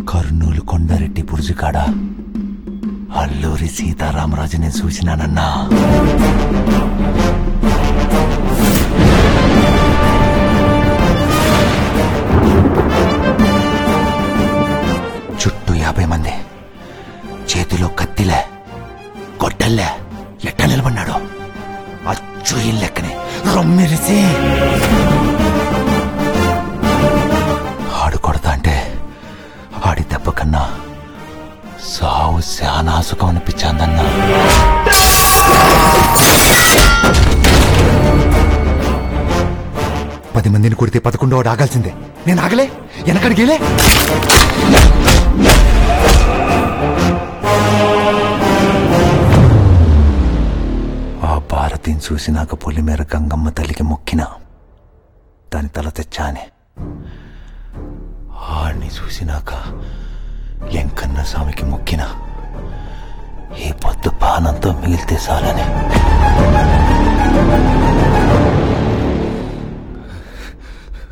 కర్నూలు కొండారెడ్డి బురుజుకాడ అల్లూరి సీతారామరాజుని చూసినానన్నా చుట్టూ యాభై మంది చేతిలో కత్తిలే గొడ్డల్లే ఎట్ట నిలబడినాడు అచ్చు ఈ లెక్కనే రొమ్మిరిసి ఆడు కొడతా అంటే ఆడి దెబ్బ కన్నా సావు శానాసుకం అనిపించాందన్నా పది మందిని కొడితే పదకొండో వాడు ఆగాల్సిందే నేను ఆగలే వెనకడిగేలే ఆ భారతిని చూసినాక పొలిమేర గంగమ్మ తల్లికి మొక్కిన దాని తల తెచ్చానే ఆడిని చూసినాక ఎంకన్న స్వామికి మొక్కిన ఈ పొద్దు పానంతో మిగిలితే చాలని